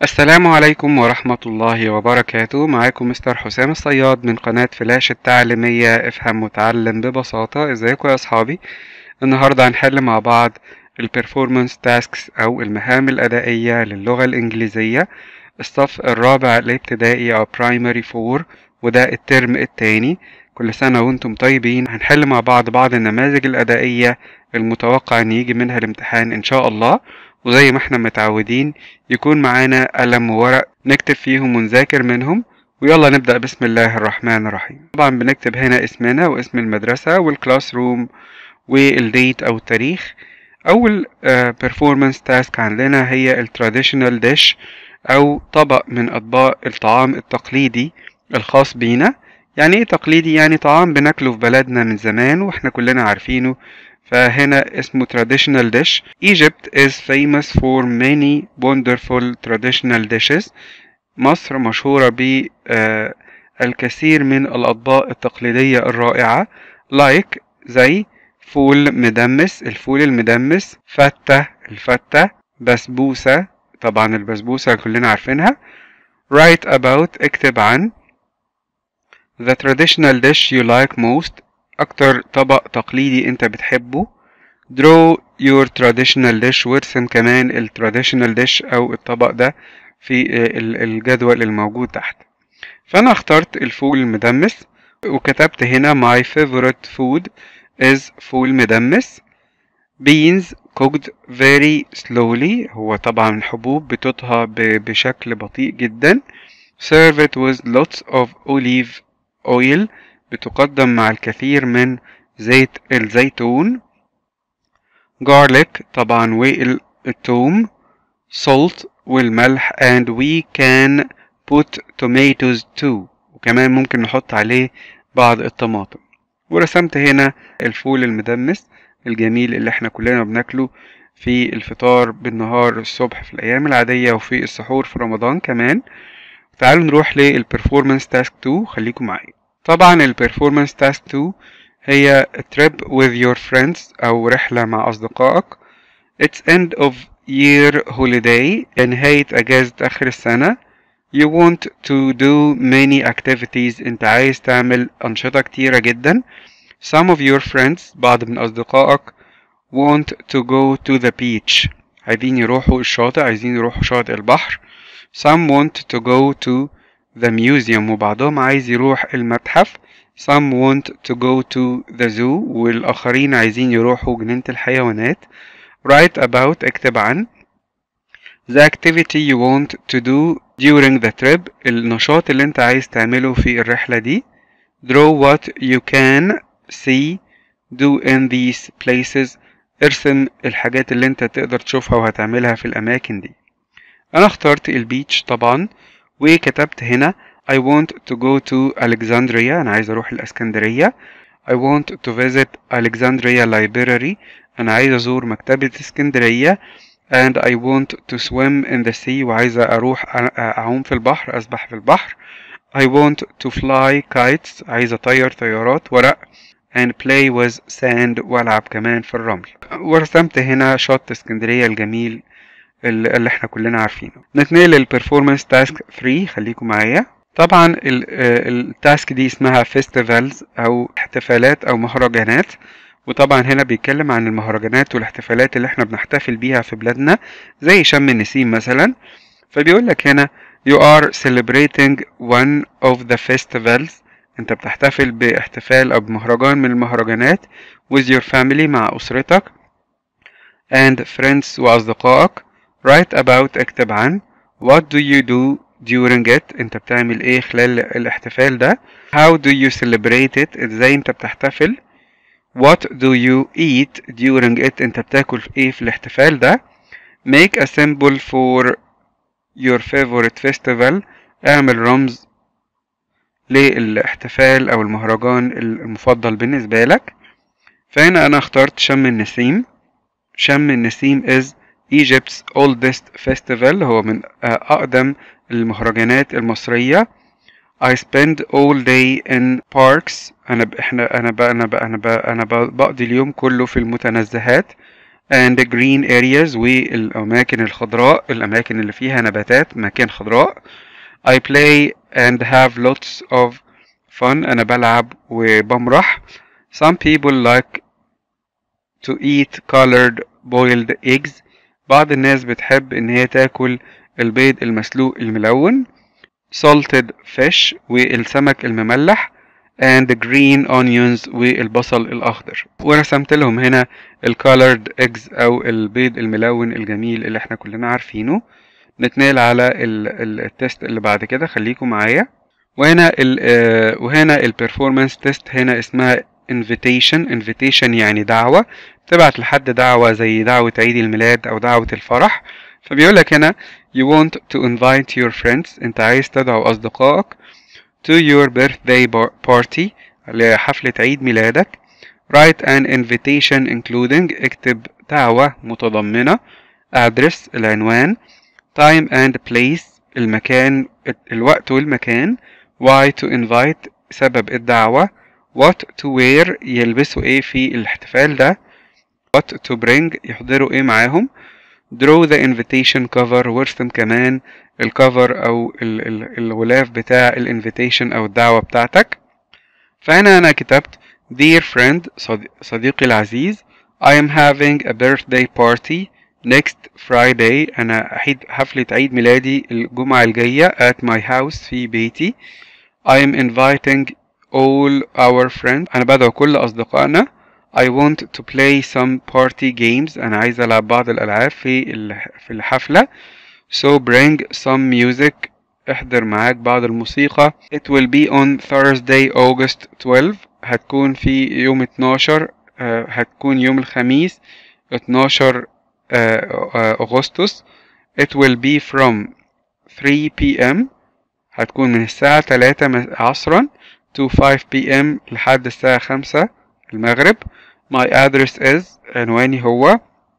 السلام عليكم ورحمة الله وبركاته معاكم مستر حسام الصياد من قناة فلاش التعليمية افهم وتعلم ببساطة ازيكم يا اصحابي النهاردة هنحل مع بعض البرفورمانس تاسكس او المهام الادائية للغة الانجليزية الصف الرابع الابتدائي او برايمري فور وده الترم التاني كل سنة وانتم طيبين هنحل مع بعض بعض النماذج الادائية المتوقع ان يجي منها الامتحان ان شاء الله وزي ما احنا متعودين يكون معانا قلم وورق نكتب فيهم ونذاكر منهم ويلا نبدأ بسم الله الرحمن الرحيم طبعا بنكتب هنا اسمنا واسم المدرسة والكلاس روم والديت أو التاريخ أول performance تاسك عندنا هي التراديشنال ديش أو طبق من أطباق الطعام التقليدي الخاص بينا يعني ايه تقليدي يعني طعام بناكله في بلدنا من زمان واحنا كلنا عارفينه فهنا اسمه traditional dish Egypt is famous for many wonderful traditional dishes مصر مشهورة بالكثير من الأطباق التقليدية الرائعة like زي فول مدمس الفول المدمس فتة الفتة بسبوسة طبعا البسبوسة كلنا عارفينها write about اكتب عن the traditional dish you like most أكتر طبق تقليدي أنت بتحبه draw your traditional dish وارسم كمان ال traditional dish أو الطبق ده في الجدول الموجود تحت فأنا اخترت الفول المدمس وكتبت هنا my favorite food is فول مدمس beans cooked very slowly هو طبعا حبوب بتطهى بشكل بطيء جدا serve it with lots of olive oil بتقدم مع الكثير من زيت الزيتون garlic طبعا والثوم salt والملح and we can put tomatoes too وكمان ممكن نحط عليه بعض الطماطم ورسمت هنا الفول المدمس الجميل اللي احنا كلنا بناكله في الفطار بالنهار الصبح في الأيام العادية وفي السحور في رمضان كمان تعالوا نروح للبرفورمانس تاسك 2 خليكم معايا طبعا البرفورمانس تاسك 2 هي trip with your friends أو رحلة مع أصدقائك It's end of year holiday نهاية أجازة آخر السنة You want to do many activities أنت عايز تعمل أنشطة كتيرة جدا Some of your friends بعض من أصدقائك want to go to the beach عايزين يروحوا الشاطئ عايزين يروحوا شاطئ البحر Some want to go to the museum وبعضهم عايز يروح المتحف Some want to go to the zoo والآخرين عايزين يروحوا جنينة الحيوانات Write about اكتب عن The activity you want to do during the trip النشاط اللي انت عايز تعمله في الرحلة دي Draw what you can see do in these places ارسم الحاجات اللي انت تقدر تشوفها وهتعملها في الأماكن دي أنا اخترت البيتش طبعا وكتبت هنا I want to go to Alexandria أنا عايز أروح الإسكندرية I want to visit Alexandria Library أنا عايز أزور مكتبة اسكندرية and I want to swim in the sea وعايز أروح أعوم في البحر أسبح في البحر I want to fly kites عايز أطير طيارات ورق and play with sand وألعب كمان في الرمل ورسمت هنا شط اسكندرية الجميل اللي احنا كلنا عارفينه نتنقل للبرفورمانس تاسك 3 خليكم معايا طبعا التاسك دي اسمها فيستيفالز او احتفالات او مهرجانات وطبعا هنا بيتكلم عن المهرجانات والاحتفالات اللي احنا بنحتفل بيها في بلادنا زي شم النسيم مثلا فبيقول لك هنا you are celebrating one of the festivals انت بتحتفل باحتفال او بمهرجان من المهرجانات with your family مع اسرتك and friends واصدقائك write about اكتب عن what do you do during it انت بتعمل ايه خلال الاحتفال ده how do you celebrate it ازاي انت بتحتفل what do you eat during it انت بتاكل ايه في الاحتفال ده make a symbol for your favorite festival اعمل رمز للاحتفال او المهرجان المفضل بالنسبة لك فهنا انا اخترت شم النسيم شم النسيم is Egypt's oldest festival هو من أقدم المهرجانات المصرية I spend all day in parks أنا ب... إحنا أنا ب... أنا ب... أنا ب... أنا ب... بقضي اليوم كله في المتنزهات and green areas والأماكن الخضراء الأماكن اللي فيها نباتات مكان خضراء I play and have lots of fun أنا بلعب وبمرح Some people like to eat colored boiled eggs بعض الناس بتحب إن هي تاكل البيض المسلوق الملون salted fish والسمك المملح and green onions والبصل الأخضر ورسمت لهم هنا ال colored eggs أو البيض الملون الجميل اللي احنا كلنا عارفينه نتنقل على ال- ال- التست اللي بعد كده خليكم معايا وهنا ال آه، وهنا البرفورمانس تيست هنا اسمها invitation invitation يعني دعوة تبعت لحد دعوة زي دعوة عيد الميلاد أو دعوة الفرح فبيقول لك هنا you want to invite your friends أنت عايز تدعو أصدقائك to your birthday bar- party لحفلة عيد ميلادك write an invitation including اكتب دعوة متضمنة address العنوان time and place المكان الوقت والمكان why to invite سبب الدعوة what to wear يلبسوا ايه في الاحتفال ده what to bring يحضروا ايه معاهم draw the invitation cover وارسم كمان الكفر او ال ال الغلاف بتاع الانفيتيشن او الدعوة بتاعتك فهنا انا كتبت dear friend صدي- صديقي العزيز I am having a birthday party next Friday أنا أحيد حفلة عيد ميلادي الجمعة الجاية at my house في بيتي I am inviting all our friends أنا بدعو كل أصدقائنا I want to play some party games أنا عايز ألعب بعض الألعاب في ال- في الحفلة so bring some music احضر معاك بعض الموسيقى it will be on Thursday August 12 هتكون في يوم 12 آه، هتكون يوم الخميس 12 آه، آه، أغسطس it will be from 3 p.m. هتكون من الساعة 3 مس- عصرا to 5 p.m. لحد الساعة 5 المغرب my address is عنواني هو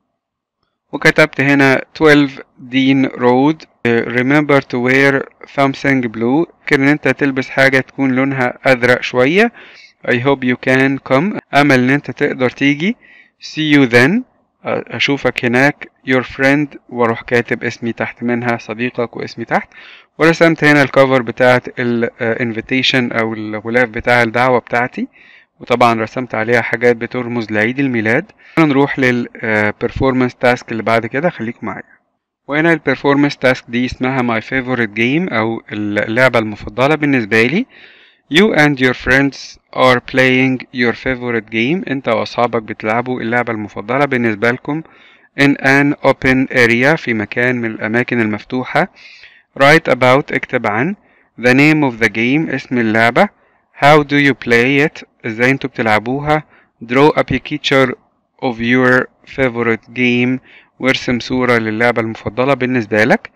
وكتبت هنا 12 دين رود remember to wear something blue كان ان انت تلبس حاجة تكون لونها ازرق شوية I hope you can come امل ان انت تقدر تيجي see you then اشوفك هناك your friend واروح كاتب اسمي تحت منها صديقك واسمي تحت ورسمت هنا الكفر بتاعت الانفيتيشن او الغلاف بتاع الدعوة بتاعتي وطبعا رسمت عليها حاجات بترمز لعيد الميلاد نروح للبرفورمانس تاسك اللي بعد كده خليكم معايا وهنا البرفورمانس تاسك دي اسمها my favorite game او اللعبة المفضلة بالنسبة لي You and your friends are playing your favorite game انت واصحابك بتلعبوا اللعبة المفضلة بالنسبة لكم in an open area في مكان من الاماكن المفتوحة write about اكتب عن the name of the game اسم اللعبة how do you play it ازاي انتوا بتلعبوها draw a picture of your favorite game وارسم صورة للعبة المفضلة بالنسبة لك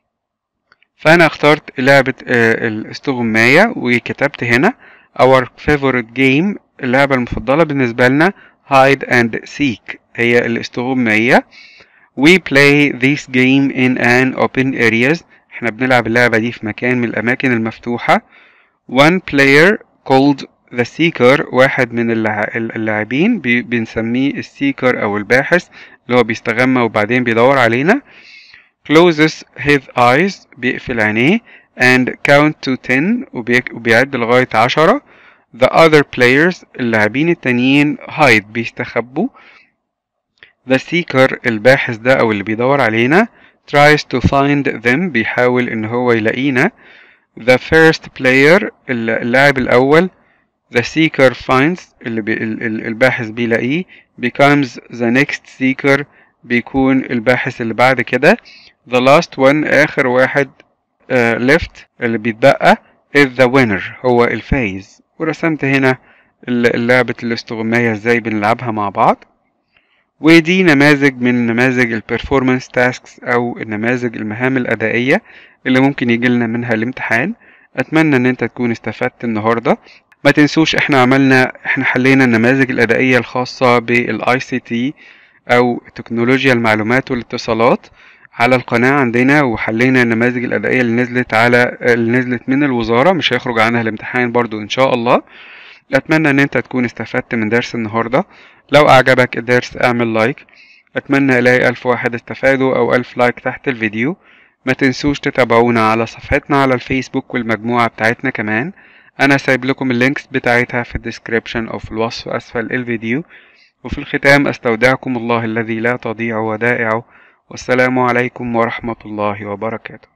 فأنا اخترت لعبة آه، الاستغماية وكتبت هنا our favorite game اللعبة المفضلة بالنسبة لنا hide and seek هي الاستغماية we play this game in an open areas احنا بنلعب اللعبة دي في مكان من الأماكن المفتوحة one player called the seeker واحد من اللع- اللاعبين بي- بنسميه السيكر أو الباحث اللي هو بيستغمى وبعدين بيدور علينا closes his eyes بيقفل عينيه and count to 10 وبيك- وبيعد لغاية عشرة the other players اللاعبين التانيين hide بيستخبوا the seeker الباحث ده أو اللي بيدور علينا tries to find them بيحاول إن هو يلاقينا the first player الل- اللاعب الأول the seeker finds اللي بي ال- ال- الباحث بيلاقيه becomes the next seeker بيكون الباحث اللي بعد كده the last one آخر واحد uh, left اللي بيتبقى is the winner هو الفايز ورسمت هنا ال- اللعبة الاستغماية ازاي بنلعبها مع بعض ودي نماذج من نماذج البرفورمانس تاسكس او النماذج المهام الادائية اللي ممكن يجيلنا منها الامتحان اتمنى ان انت تكون استفدت النهارده ما تنسوش احنا عملنا احنا حلينا النماذج الادائيه الخاصه بالاي سي تي او تكنولوجيا المعلومات والاتصالات على القناه عندنا وحلينا النماذج الادائيه اللي نزلت على اللي نزلت من الوزاره مش هيخرج عنها الامتحان برضو ان شاء الله اتمنى ان انت تكون استفدت من درس النهارده لو اعجبك الدرس اعمل لايك أتمنى ألاقي ألف واحد استفادوا أو ألف لايك تحت الفيديو ما تنسوش تتابعونا على صفحتنا على الفيسبوك والمجموعة بتاعتنا كمان أنا سايب لكم اللينكس بتاعتها في الديسكريبشن أو في الوصف أسفل الفيديو وفي الختام أستودعكم الله الذي لا تضيع ودائعه والسلام عليكم ورحمة الله وبركاته